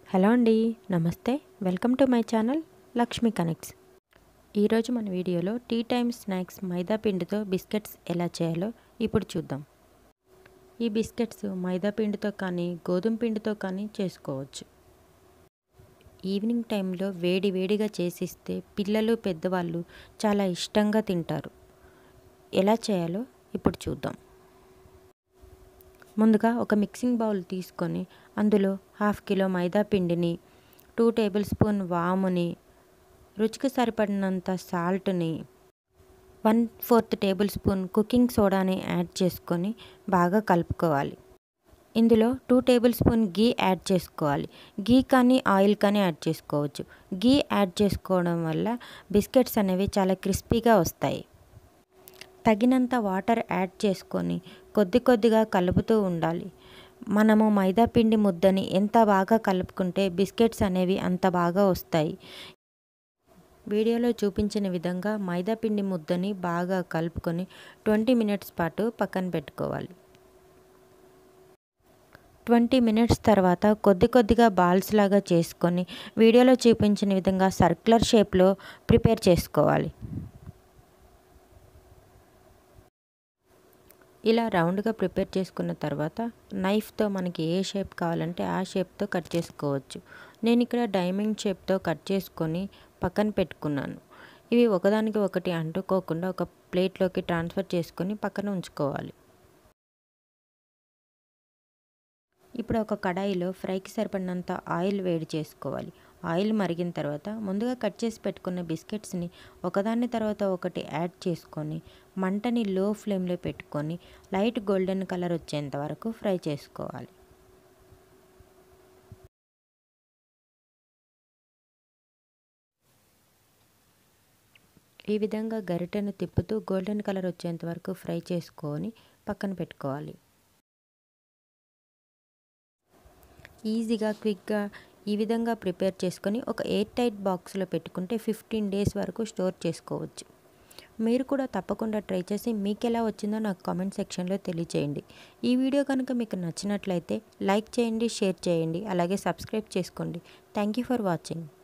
hello అండి నమస్తే welcome to my channel Lakshmi connects ఈరోజు మన వీడియోలో టీ టైమ్ స్నాక్స్ మైదా పిండితో బిస్కెట్స్ ఎలా చేయాలో ఇప్పుడు చూద్దాం ఈ బిస్కెట్స్ మైదా పిండితో కానీ గోధుమ పిండితో కానీ చేసుకోవచ్చు ఈవినింగ్ టైంలో వేడి వేడిగా చేసిస్తే పిల్లలు పెద్దవాళ్ళు చాలా ఇష్టంగా తింటారు ఎలా చేయాలో ఇప్పుడు చూద్దాం ముందుగా ఒక మిక్సింగ్ బౌల్ తీసుకొని అందులో హాఫ్ కిలో మైదా పిండిని టూ టేబుల్ స్పూన్ వాముని రుచికి సరిపడినంత సాల్ట్ని one fourth tablespoon cooking సోడాని యాడ్ చేసుకొని బాగా కలుపుకోవాలి ఇందులో two tablespoon ghee add చేసుకోవాలి గీ కానీ ఆయిల్ కానీ యాడ్ చేసుకోవచ్చు గీ యాడ్ చేసుకోవడం వల్ల బిస్కెట్స్ అనేవి చాలా క్రిస్పీగా వస్తాయి తగినంత వాటర్ యాడ్ చేసుకొని కొద్ది కొద్దిగా కలుపుతూ ఉండాలి మనము మైదా పిండి ముద్దని ఎంత బాగా కలుపుకుంటే బిస్కెట్స్ అనేవి అంత బాగా వస్తాయి వీడియోలో చూపించిన విధంగా మైదా పిండి ముద్దని బాగా కలుపుకొని ట్వంటీ మినిట్స్ పాటు పక్కన పెట్టుకోవాలి ట్వంటీ మినిట్స్ తర్వాత కొద్ది కొద్దిగా బాల్స్ లాగా చేసుకొని వీడియోలో చూపించిన విధంగా సర్క్యులర్ షేప్లో ప్రిపేర్ చేసుకోవాలి ఇలా రౌండ్గా ప్రిపేర్ చేసుకున్న తర్వాత నైఫ్తో మనకి ఏ షేప్ కావాలంటే ఆ షేప్తో కట్ చేసుకోవచ్చు నేను ఇక్కడ డైమండ్ షేప్తో కట్ చేసుకొని పక్కన పెట్టుకున్నాను ఇవి ఒకదానికి ఒకటి అంటుకోకుండా ఒక ప్లేట్లోకి ట్రాన్స్ఫర్ చేసుకొని పక్కన ఉంచుకోవాలి ఇప్పుడు ఒక కడాయిలో ఫ్రైకి సరిపడినంత ఆయిల్ వేడి చేసుకోవాలి ఆయిల్ మరిగిన తర్వాత ముందుగా కట్ చేసి పెట్టుకున్న బిస్కెట్స్ని ఒకదాని తర్వాత ఒకటి యాడ్ చేసుకొని మంటని లో ఫ్లేమ్లో పెట్టుకొని లైట్ గోల్డెన్ కలర్ వచ్చేంత వరకు ఫ్రై చేసుకోవాలి ఈ విధంగా గరిటెను తిప్పుతూ గోల్డెన్ కలర్ వచ్చేంత వరకు ఫ్రై చేసుకొని పక్కన పెట్టుకోవాలి ఈజీగా క్విక్గా ఈ విధంగా ప్రిపేర్ చేసుకొని ఒక ఎయిర్ టైట్ బాక్స్లో పెట్టుకుంటే ఫిఫ్టీన్ డేస్ వరకు స్టోర్ చేసుకోవచ్చు మీరు కూడా తప్పకుండా ట్రై చేసి మీకు ఎలా వచ్చిందో నాకు కామెంట్ సెక్షన్లో తెలియచేయండి ఈ వీడియో కనుక మీకు నచ్చినట్లయితే లైక్ చేయండి షేర్ చేయండి అలాగే సబ్స్క్రైబ్ చేసుకోండి థ్యాంక్ యూ ఫర్ వాచింగ్